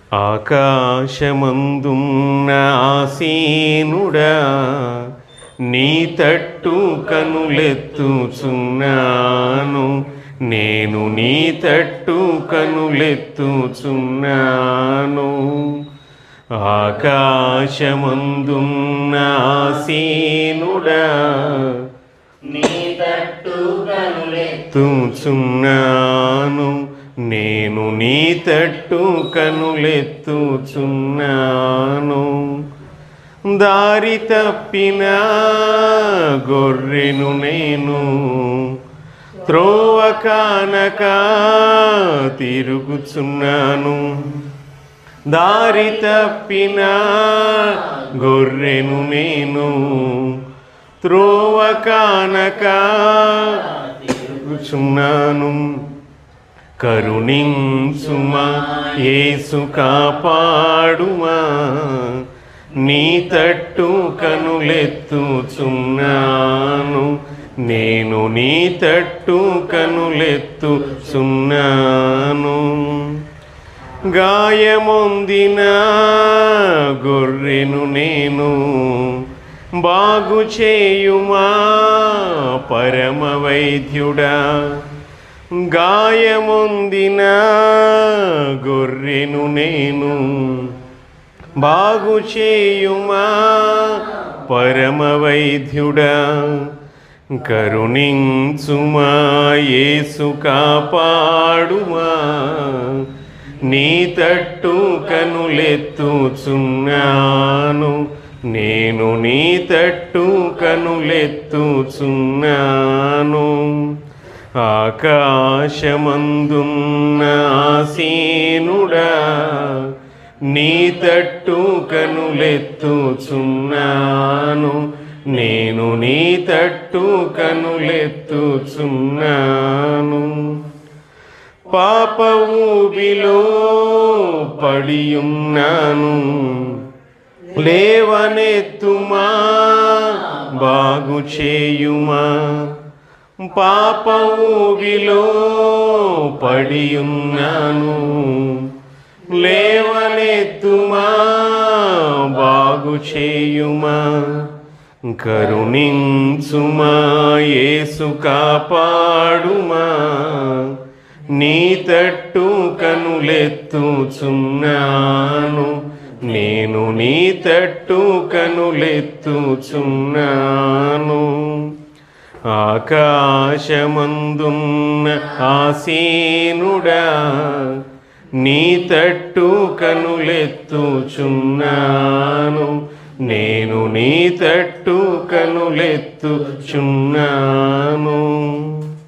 ఆకాశమందున్న ఆసీనుడా నీ తట్టు కనులెత్తుచున్నాను నేను నీ తట్టు కనులెత్తుచున్నాను ఆకాశమందున్న ఆసీనుడా నీ తట్టు కనులెత్తి ఎత్తుచున్నాను నేను నీ తట్టు కనులెత్తుచున్నాను దారి తప్పిన గొర్రెను నేను త్రోవ కానక తిరుగుచున్నాను దారి తప్పిన గొర్రెను నేను త్రోవ కానక తిరుగుచున్నాను కరుణించుమా యేసు కాపాడుమా నీ తట్టు కనులెత్తుచున్నాను నేను నీ తట్టు కనులెత్తుచున్నాను గాయమొందిన గొర్రెను నేను బాగు చేయుమా పరమ వైద్యుడా గాయమొందిన గొర్రెను నేను బాగు చేయుమా పరమ వైద్యుడా కరుణించుమా యేసు కాపాడుమా నీ తట్టు కనులెత్తుచున్నాను నేను నీ తట్టు కనులెత్తుచున్నాను ఆకాశమందున్న ఆసీనుడా నీ తట్టు కనులెత్తుచున్నాను నేను నీ తట్టు కనులెత్తుచున్నాను పాప ఊబిలో పడియున్నాను లేవనెత్తుమా బాగు చేయుమా పాప ఊబిలో పడియున్నాను లేవనెత్తుమా బాగు చేయుమా కరుణించుమా యేసు కాపాడుమా నీ తట్టు కనులెత్తుచున్నాను నేను నీ తట్టు కనులెత్తుచున్నాను ఆకాశమందున్న ఆసీనుడా నీ తట్టు కనులెత్తుచున్నాను నేను నీ తట్టు కనులెత్తుచున్నాను